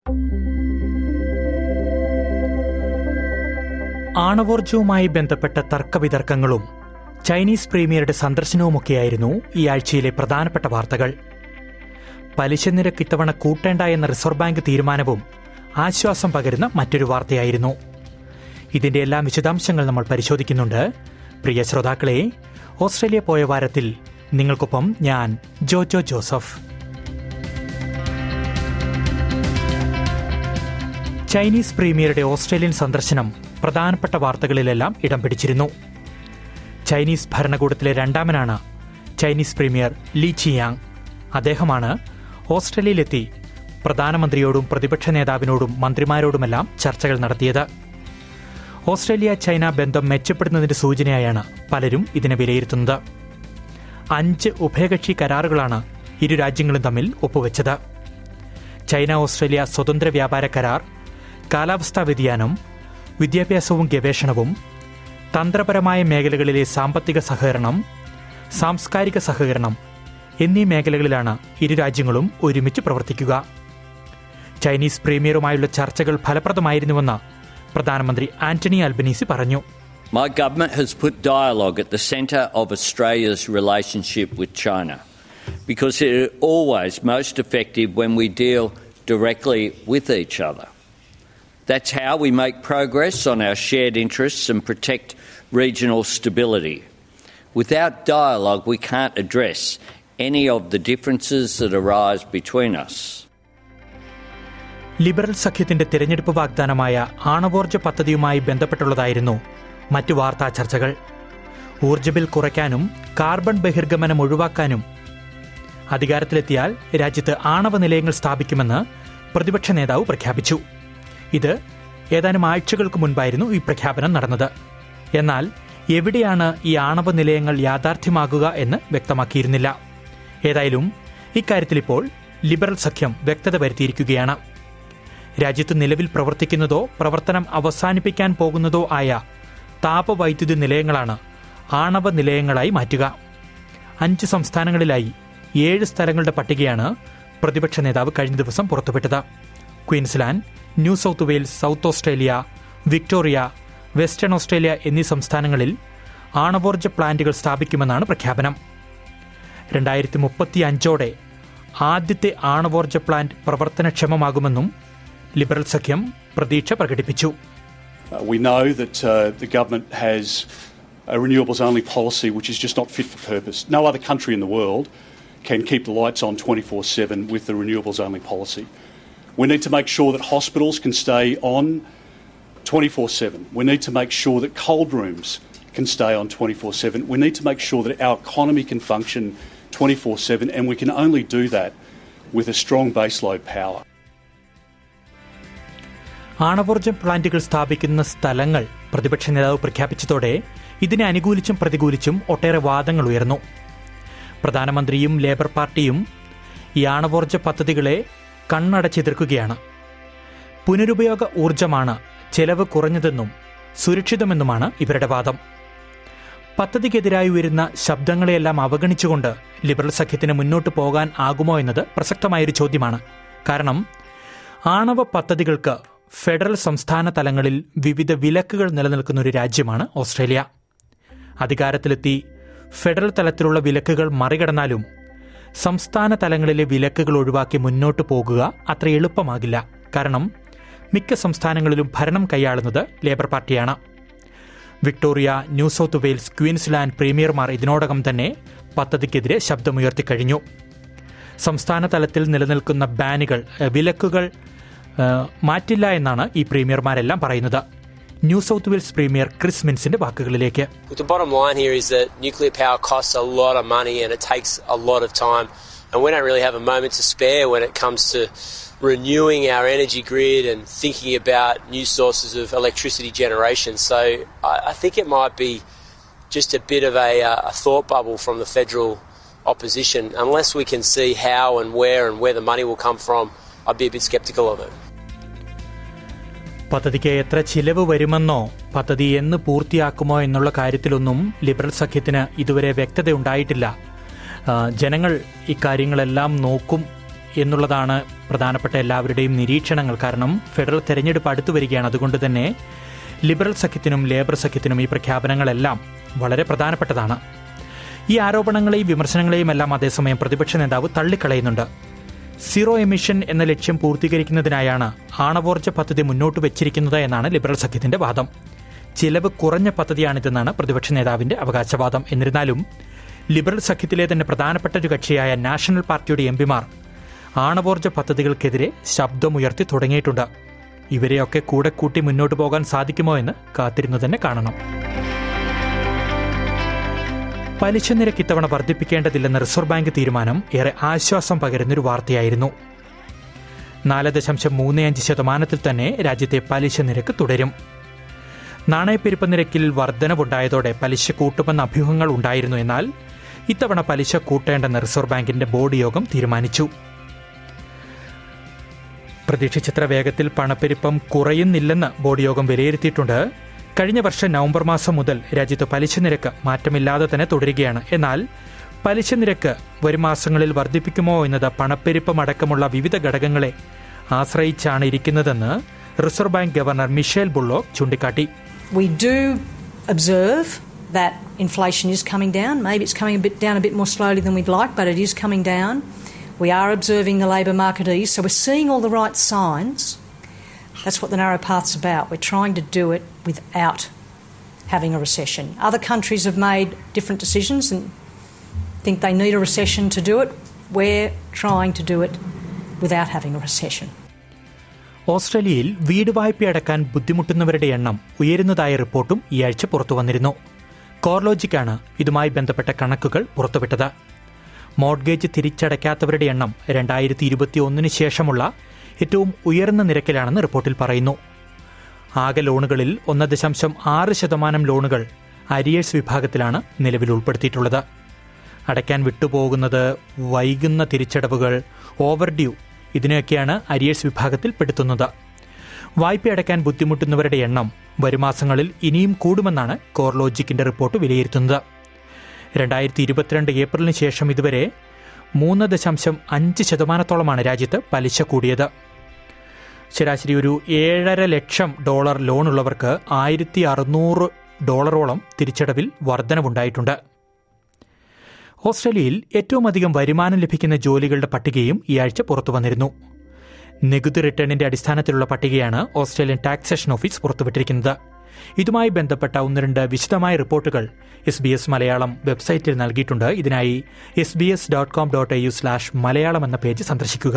ആണവോർജവുമായി ബന്ധപ്പെട്ട തർക്കവിതർക്കങ്ങളും ചൈനീസ് പ്രീമിയറുടെ സന്ദർശനവുമൊക്കെയായിരുന്നു ഈ ആഴ്ചയിലെ പ്രധാനപ്പെട്ട വാർത്തകൾ പലിശ നിരക്ക് ഇത്തവണ കൂട്ടേണ്ട എന്ന റിസർവ് ബാങ്ക് തീരുമാനവും ആശ്വാസം പകരുന്ന മറ്റൊരു വാർത്തയായിരുന്നു ഇതിന്റെ എല്ലാം വിശദാംശങ്ങൾ നമ്മൾ പരിശോധിക്കുന്നുണ്ട് പ്രിയ ശ്രോതാക്കളെ ഓസ്ട്രേലിയ പോയ വാരത്തിൽ നിങ്ങൾക്കൊപ്പം ഞാൻ ജോജോ ജോസഫ് ചൈനീസ് പ്രീമിയറുടെ ഓസ്ട്രേലിയൻ സന്ദർശനം പ്രധാനപ്പെട്ട വാർത്തകളിലെല്ലാം ഇടം പിടിച്ചിരുന്നു ചൈനീസ് ഭരണകൂടത്തിലെ രണ്ടാമനാണ് ചൈനീസ് പ്രീമിയർ ലീ ചിയാങ് അദ്ദേഹമാണ് ഓസ്ട്രേലിയയിലെത്തി പ്രധാനമന്ത്രിയോടും പ്രതിപക്ഷ നേതാവിനോടും മന്ത്രിമാരോടുമെല്ലാം ചർച്ചകൾ നടത്തിയത് ഓസ്ട്രേലിയ ചൈന ബന്ധം മെച്ചപ്പെടുന്നതിന്റെ സൂചനയായാണ് പലരും ഇതിനെ വിലയിരുത്തുന്നത് അഞ്ച് ഉഭയകക്ഷി കരാറുകളാണ് ഇരു രാജ്യങ്ങളും തമ്മിൽ ഒപ്പുവെച്ചത് ചൈന ഓസ്ട്രേലിയ സ്വതന്ത്ര വ്യാപാര കരാർ കാലാവസ്ഥാ വ്യതിയാനം വിദ്യാഭ്യാസവും ഗവേഷണവും തന്ത്രപരമായ മേഖലകളിലെ സാമ്പത്തിക സഹകരണം സാംസ്കാരിക സഹകരണം എന്നീ മേഖലകളിലാണ് ഇരു രാജ്യങ്ങളും ഒരുമിച്ച് പ്രവർത്തിക്കുക ചൈനീസ് പ്രീമിയറുമായുള്ള ചർച്ചകൾ ഫലപ്രദമായിരുന്നുവെന്ന് പ്രധാനമന്ത്രി ആന്റണി അൽബനീസി പറഞ്ഞു My government has put dialogue at the centre of Australia's relationship with China because it is always most effective when we deal directly with each other. That's how we make progress on our shared interests and protect regional stability. Without dialogue, we can't address any of the differences that arise between us. Liberal സഖ്യത്തിന്റെ തിരഞ്ഞെടുപ്പ് വാഗ്ദാനമായ ആണവോർജ പദ്ധതിയുമായി ബന്ധപ്പെട്ടുള്ളതായിരുന്നു മറ്റു വാർത്താ ചർച്ചകൾ ഊർജ്ജ bill കുറയ്ക്കാനും carbon ബഹിർഗമനം ഒഴിവാക്കാനും അധികാരത്തിലെത്തിയാൽ രാജ്യത്ത് ആണവ നിലയങ്ങൾ സ്ഥാപിക്കുമെന്ന് പ്രതിപക്ഷ നേതാവ് പ്രഖ്യാപിച്ചു ഇത് ഏതാനും ആഴ്ചകൾക്ക് മുൻപായിരുന്നു ഈ പ്രഖ്യാപനം നടന്നത് എന്നാൽ എവിടെയാണ് ഈ ആണവ നിലയങ്ങൾ യാഥാർത്ഥ്യമാകുക എന്ന് വ്യക്തമാക്കിയിരുന്നില്ല ഏതായാലും ഇക്കാര്യത്തിൽ ഇപ്പോൾ ലിബറൽ സഖ്യം വ്യക്തത വരുത്തിയിരിക്കുകയാണ് രാജ്യത്ത് നിലവിൽ പ്രവർത്തിക്കുന്നതോ പ്രവർത്തനം അവസാനിപ്പിക്കാൻ പോകുന്നതോ ആയ താപവൈദ്യുതി നിലയങ്ങളാണ് ആണവ നിലയങ്ങളായി മാറ്റുക അഞ്ച് സംസ്ഥാനങ്ങളിലായി ഏഴ് സ്ഥലങ്ങളുടെ പട്ടികയാണ് പ്രതിപക്ഷ നേതാവ് കഴിഞ്ഞ ദിവസം പുറത്തുവിട്ടത് Queensland New South Wales South Australia Victoria Western Australia എന്നീ സംസ്ഥാനങ്ങളിൽ ആണവോർജ പ്ലാന്റുകൾ സ്ഥാപിക്കുമെന്നാണ് പ്രഖ്യാപനം രണ്ടായിരത്തി മുപ്പത്തി അഞ്ചോടെ ആദ്യത്തെ ആണവോർജ പ്ലാന്റ് പ്രവർത്തനക്ഷമമാകുമെന്നും ലിബറൽ സഖ്യം പ്രതീക്ഷ പ്രകടിപ്പിച്ചു Uh, we know that uh, the government has a renewables only policy which is just not fit for purpose. No other country in the world can keep the lights on 24 7 with the renewables only policy. We need to make sure that hospitals can stay on 24 7. We need to make sure that cold rooms can stay on 24 7. We need to make sure that our economy can function 24 7, and we can only do that with a strong baseload power. ആണവോർജ പ്ലാന്റുകൾ സ്ഥാപിക്കുന്ന സ്ഥലങ്ങൾ പ്രതിപക്ഷ നേതാവ് പ്രഖ്യാപിച്ചതോടെ ഇതിനെ അനുകൂലിച്ചും പ്രതികൂലിച്ചും ഒട്ടേറെ വാദങ്ങൾ ഉയർന്നു പ്രധാനമന്ത്രിയും ലേബർ പാർട്ടിയും ഈ ആണവോർജ പദ്ധതികളെ കണ്ണടച്ചെതിർക്കുകയാണ് പുനരുപയോഗ ഊർജമാണ് ചെലവ് കുറഞ്ഞതെന്നും സുരക്ഷിതമെന്നുമാണ് ഇവരുടെ വാദം പദ്ധതിക്കെതിരായി ഉയരുന്ന ശബ്ദങ്ങളെയെല്ലാം അവഗണിച്ചുകൊണ്ട് ലിബറൽ സഖ്യത്തിന് മുന്നോട്ട് പോകാൻ ആകുമോ എന്നത് പ്രസക്തമായൊരു ചോദ്യമാണ് കാരണം ആണവ പദ്ധതികൾക്ക് ഫെഡറൽ സംസ്ഥാന തലങ്ങളിൽ വിവിധ വിലക്കുകൾ നിലനിൽക്കുന്ന ഒരു രാജ്യമാണ് ഓസ്ട്രേലിയ അധികാരത്തിലെത്തി ഫെഡറൽ തലത്തിലുള്ള വിലക്കുകൾ മറികടന്നാലും സംസ്ഥാന തലങ്ങളിലെ വിലക്കുകൾ ഒഴിവാക്കി മുന്നോട്ട് പോകുക അത്ര എളുപ്പമാകില്ല കാരണം മിക്ക സംസ്ഥാനങ്ങളിലും ഭരണം കൈയാളുന്നത് ലേബർ പാർട്ടിയാണ് Victoria New South Wales Queensland പ്രീമിയർമാർ ഇതിനോടകം തന്നെ പദ്ധതിക്കെതിരെ ശബ്ദമുയർത്തിക്കഴിഞ്ഞു സംസ്ഥാന തലത്തിൽ നിലനിൽക്കുന്ന ബാനുകൾ ഏഹ്, വിലക്കുകൾ ഏഹ്, മാറ്റില്ല എന്നാണ് ഈ പ്രീമിയർമാരെല്ലാം പറയുന്നത് New South Wales premier Chris മിൻസിന്റെ വാക്കുകളിലേക്ക് Look, the bottom line here is that nuclear power costs a lot of money and it takes a lot of time. And we don't really have a moment to spare when it comes to renewing our energy grid and thinking about new sources of electricity generation. So I, I think it might be just a bit of a, uh, a thought bubble from the federal opposition. Unless we can see how and where and where the money will come from, I'd be a bit sceptical of it. പദ്ധതിക്ക് എത്ര ചിലവ് വരുമെന്നോ പദ്ധതി എന്ന് പൂർത്തിയാക്കുമോ എന്നുള്ള കാര്യത്തിലൊന്നും liberal സഖ്യത്തിന് ഇതുവരെ വ്യക്തത ഉണ്ടായിട്ടില്ല ആ, ജനങ്ങൾ ഇക്കാര്യങ്ങളെല്ലാം നോക്കും എന്നുള്ളതാണ് പ്രധാനപ്പെട്ട എല്ലാവരുടെയും നിരീക്ഷണങ്ങൾ കാരണം ഫെഡറൽ തെരഞ്ഞെടുപ്പ് അടുത്തു വരികയാണ് അതുകൊണ്ട് തന്നെ ലിബറൽ സഖ്യത്തിനും ലേബർ സഖ്യത്തിനും ഈ പ്രഖ്യാപനങ്ങളെല്ലാം വളരെ പ്രധാനപ്പെട്ടതാണ് ഈ ആരോപണങ്ങളെയും വിമർശനങ്ങളെയും എല്ലാം അതേസമയം പ്രതിപക്ഷ നേതാവ് തള്ളിക്കളയുന്നുണ്ട് സീറോ എമിഷൻ എന്ന ലക്ഷ്യം പൂർത്തീകരിക്കുന്നതിനായാണ് ആണവോർജ്ജ പദ്ധതി മുന്നോട്ട് വെച്ചിരിക്കുന്നത് എന്നാണ് ലിബറൽ സഖ്യത്തിന്റെ വാദം ചിലവ് കുറഞ്ഞ പദ്ധതിയാണിതെന്നാണ് പ്രതിപക്ഷ നേതാവിന്റെ അവകാശവാദം എന്നിരുന്നാലും ലിബറൽ സഖ്യത്തിലെ തന്നെ പ്രധാനപ്പെട്ട ഒരു കക്ഷിയായ നാഷണൽ പാർട്ടിയുടെ എംപിമാർ ആണവോർജ്ജ പദ്ധതികൾക്കെതിരെ ശബ്ദമുയർത്തി തുടങ്ങിയിട്ടുണ്ട് ഇവരെയൊക്കെ കൂടെ കൂട്ടി മുന്നോട്ട് പോകാൻ സാധിക്കുമോ എന്ന് കാത്തിരുന്നു തന്നെ കാണണം പലിശ നിരക്ക് ഇത്തവണ വർദ്ധിപ്പിക്കേണ്ടതില്ലെന്ന റിസർവ് ബാങ്ക് തീരുമാനം ഏറെ ആശ്വാസം പകരുന്നൊരു വാർത്തയായിരുന്നു നാല് ദശാംശം മൂന്ന് അഞ്ച് ശതമാനത്തിൽ തന്നെ രാജ്യത്തെ പലിശ നിരക്ക് തുടരും നാണയപ്പെരുപ്പ നിരക്കിൽ വർധനവുണ്ടായതോടെ പലിശ കൂട്ടുമെന്ന അഭ്യൂഹങ്ങൾ ഉണ്ടായിരുന്നു എന്നാൽ ഇത്തവണ പലിശ കൂട്ടേണ്ടെന്ന് റിസർവ് ബാങ്കിന്റെ ബോർഡ് യോഗം തീരുമാനിച്ചു പ്രതീക്ഷിച്ചത്ര വേഗത്തിൽ പണപ്പെരുപ്പം കുറയുന്നില്ലെന്ന് ബോർഡ് യോഗം വിലയിരുത്തിയിട്ടുണ്ട് കഴിഞ്ഞ വർഷം നവംബർ മാസം മുതൽ രാജ്യത്ത് പലിശ നിരക്ക് മാറ്റമില്ലാതെ തന്നെ തുടരുകയാണ് എന്നാൽ പലിശ നിരക്ക് വരും മാസങ്ങളിൽ വർദ്ധിപ്പിക്കുമോ എന്നത് പണപ്പെരുപ്പം അടക്കമുള്ള വിവിധ ഘടകങ്ങളെ ആശ്രയിച്ചാണ് ഇരിക്കുന്നതെന്ന് reserve bank governor Michele Bullock ചൂണ്ടിക്കാട്ടി We do observe that inflation is coming down. Maybe it's coming a bit down a bit more slowly than we'd like, but it is coming down. We are observing the labour market ease, so we're seeing all the right signs. That's what the narrow path's about. We're trying to do it without having a recession. Other countries have made different decisions and think they need a recession to do it. We're trying to do it without having a recession. ഓസ്ട്രേലിയയിൽ വീട് വായ്പയടക്കാൻ ബുദ്ധിമുട്ടുന്നവരുടെ എണ്ണം ഉയരുന്നതായ റിപ്പോർട്ടും ഈ ആഴ്ച പുറത്തു വന്നിരുന്നു കോർലോജിക്കാണ് ഇതുമായി ബന്ധപ്പെട്ട കണക്കുകൾ പുറത്തുവിട്ടത് മോഡ്ഗേജ് തിരിച്ചടയ്ക്കാത്തവരുടെ എണ്ണം രണ്ടായിരത്തി ഇരുപത്തിയൊന്നിന് ശേഷമുള്ള ഏറ്റവും ഉയർന്ന നിരക്കിലാണെന്ന് റിപ്പോർട്ടിൽ പറയുന്നു ആകെ ലോണുകളിൽ ഒന്ന് ദശാംശം ആറ് ശതമാനം ലോണുകൾ അരിയേഴ്സ് വിഭാഗത്തിലാണ് നിലവിൽ ഉൾപ്പെടുത്തിയിട്ടുള്ളത് അടയ്ക്കാൻ വിട്ടുപോകുന്നത് വൈകുന്ന തിരിച്ചടവുകൾ ഓവർഡ്യൂ ഇതിനെയൊക്കെയാണ് അരിയേഴ്സ് വിഭാഗത്തിൽ പെടുത്തുന്നത് വായ്പ അടയ്ക്കാൻ ബുദ്ധിമുട്ടുന്നവരുടെ എണ്ണം വരും മാസങ്ങളിൽ ഇനിയും കൂടുമെന്നാണ് കോർലോജിക്കിന്റെ റിപ്പോർട്ട് വിലയിരുത്തുന്നത് രണ്ടായിരത്തി ഇരുപത്തിരണ്ട് ഏപ്രിലിന് ശേഷം ഇതുവരെ മൂന്ന് ദശാംശം അഞ്ച് ശതമാനത്തോളമാണ് രാജ്യത്ത് പലിശ കൂടിയത് ശരാശരി ഒരു ഏഴര ലക്ഷം ഡോളർ ലോണുള്ളവർക്ക് ആയിരത്തി അറുന്നൂറ് ഡോളറോളം തിരിച്ചടവിൽ വർധനവുണ്ടായിട്ടുണ്ട് ഓസ്ട്രേലിയയിൽ ഏറ്റവും അധികം വരുമാനം ലഭിക്കുന്ന ജോലികളുടെ പട്ടികയും ഈ ആഴ്ച പുറത്തു വന്നിരുന്നു നികുതി റിട്ടേണിന്റെ അടിസ്ഥാനത്തിലുള്ള പട്ടികയാണ് ഓസ്ട്രേലിയൻ ടാക്സേഷൻ ഓഫീസ് പുറത്തുവിട്ടിരിക്കുന്നത് ഇതുമായി ബന്ധപ്പെട്ട ഒന്ന് രണ്ട് വിശദമായ റിപ്പോർട്ടുകൾ എസ് ബി എസ് മലയാളം വെബ്സൈറ്റിൽ നൽകിയിട്ടുണ്ട് ഇതിനായി S B S dot com dot A U slash Malayalam എന്ന പേജ് സന്ദർശിക്കുക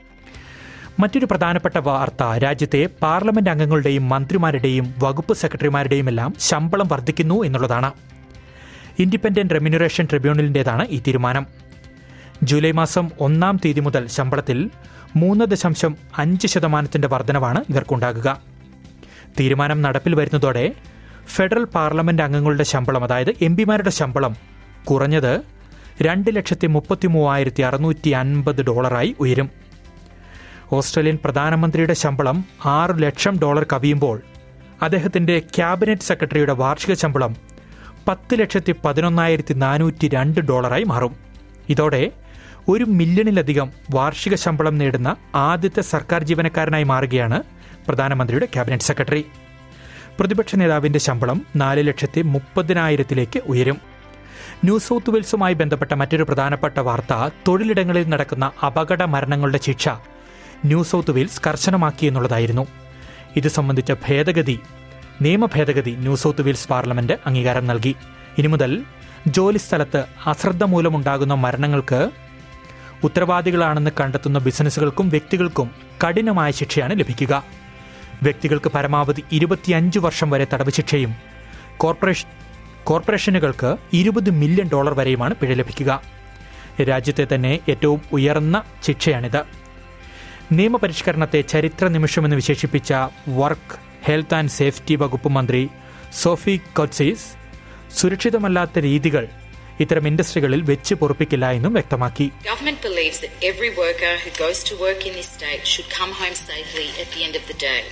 മറ്റൊരു പ്രധാനപ്പെട്ട വാർത്ത രാജ്യത്തെ പാർലമെന്റ് അംഗങ്ങളുടെയും മന്ത്രിമാരുടെയും വകുപ്പ് സെക്രട്ടറിമാരുടെയും എല്ലാം ശമ്പളം വർദ്ധിക്കുന്നു എന്നുള്ളതാണ് ഇൻഡിപെൻഡന്റ് റെമ്യൂണറേഷൻ ട്രിബ്യൂണലിന്റേതാണ് ഈ തീരുമാനം ജൂലൈ മാസം ഒന്നാം തീയതി മുതൽ ശമ്പളത്തിൽ മൂന്ന് ദശാംശം അഞ്ച് ശതമാനത്തിന്റെ വർധനവാണ് ഇവർക്കുണ്ടാകുക തീരുമാനം നടപ്പിൽ വരുന്നതോടെ ഫെഡറൽ പാർലമെന്റ് അംഗങ്ങളുടെ ശമ്പളം അതായത് എം പിമാരുടെ ശമ്പളം കുറഞ്ഞത് രണ്ട് ലക്ഷത്തി മുപ്പത്തി മൂവായിരത്തി അറുന്നൂറ്റി അൻപത് ഡോളറായി ഉയരും ഓസ്ട്രേലിയൻ പ്രധാനമന്ത്രിയുടെ ശമ്പളം ആറ് ലക്ഷം ഡോളർ കവിയുമ്പോൾ അദ്ദേഹത്തിന്റെ ക്യാബിനറ്റ് സെക്രട്ടറിയുടെ വാർഷിക ശമ്പളം പത്ത് ലക്ഷത്തി പതിനൊന്നായിരത്തി നാനൂറ്റി രണ്ട് ഡോളറായി മാറും ഇതോടെ ഒരു മില്യണിലധികം വാർഷിക ശമ്പളം നേടുന്ന ആദ്യത്തെ സർക്കാർ ജീവനക്കാരനായി മാറുകയാണ് പ്രധാനമന്ത്രിയുടെ ക്യാബിനറ്റ് സെക്രട്ടറി പ്രതിപക്ഷ നേതാവിന്റെ ശമ്പളം നാല് ലക്ഷത്തി മുപ്പതിനായിരത്തിലേക്ക് ഉയരും ന്യൂ സൗത്ത് വെയിൽസുമായി ബന്ധപ്പെട്ട മറ്റൊരു പ്രധാനപ്പെട്ട വാർത്ത തൊഴിലിടങ്ങളിൽ നടക്കുന്ന അപകട മരണങ്ങളുടെ ശിക്ഷ ന്യൂ സൗത്ത് വെയിൽസ് കർശനമാക്കി എന്നുള്ളതായിരുന്നു ഇത് സംബന്ധിച്ച ഭേദഗതി നിയമ ഭേദഗതി ന്യൂ സൗത്ത് വെയിൽസ് പാർലമെന്റ് അംഗീകാരം നൽകി ഇനി മുതൽ ജോലിസ്ഥലത്ത് അശ്രദ്ധ മൂലമുണ്ടാകുന്ന മരണങ്ങൾക്ക് ഉത്തരവാദികളാണെന്ന് കണ്ടെത്തുന്ന ബിസിനസ്സുകൾക്കും വ്യക്തികൾക്കും കഠിനമായ ശിക്ഷയാണ് ലഭിക്കുക വ്യക്തികൾക്ക് പരമാവധി ഇരുപത്തിയഞ്ച് വർഷം വരെ തടവ് ശിക്ഷയും കോർപ്പറേഷൻ കോർപ്പറേഷനുകൾക്ക് ഇരുപത് മില്യൺ ഡോളർ വരെയുമാണ് പിഴ ലഭിക്കുക രാജ്യത്തെ തന്നെ ഏറ്റവും ഉയർന്ന ശിക്ഷയാണിത് നിയമപരിഷ്കരണത്തെ ചരിത്ര നിമിഷമെന്ന് വിശേഷിപ്പിച്ച വർക്ക് ഹെൽത്ത് ആൻഡ് സേഫ്റ്റി വകുപ്പ് മന്ത്രി സോഫി കൊറ്റ്സീസ് സുരക്ഷിതമല്ലാത്ത രീതികൾ ഇത്തരം ഇൻഡസ്ട്രികളിൽ വെച്ച് പൊറുപ്പിക്കില്ല എന്നും വ്യക്തമാക്കി Government believes that every worker who goes to work in this state should come home safely at the end of the day.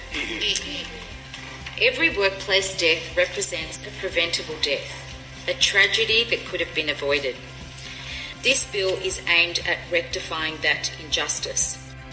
Every workplace death represents a preventable death, a tragedy that could have been avoided. This bill is aimed at rectifying that injustice.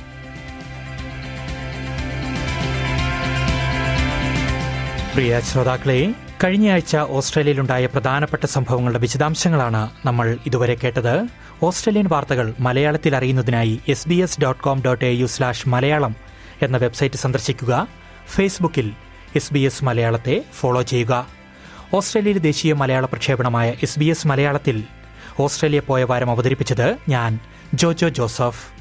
പ്രിയ ശ്രോതാക്കളെ കഴിഞ്ഞയാഴ്ച ഓസ്ട്രേലിയയിലുണ്ടായ പ്രധാനപ്പെട്ട സംഭവങ്ങളുടെ വിശദാംശങ്ങളാണ് നമ്മൾ ഇതുവരെ കേട്ടത് Australian വാർത്തകൾ മലയാളത്തിൽ അറിയുന്നതിനായി S B S dot com dot A U slash Malayalam എന്ന വെബ്സൈറ്റ് സന്ദർശിക്കുക ഫേസ്ബുക്കിൽ എസ് ബി എസ് മലയാളത്തെ ഫോളോ ചെയ്യുക ഓസ്ട്രേലിയയിലെ ദേശീയ മലയാള പ്രക്ഷേപണമായ എസ് ബി എസ് മലയാളത്തിൽ ഓസ്ട്രേലിയ പോയ വാരം അവതരിപ്പിച്ചത് ഞാൻ ജോജോ ജോസഫ്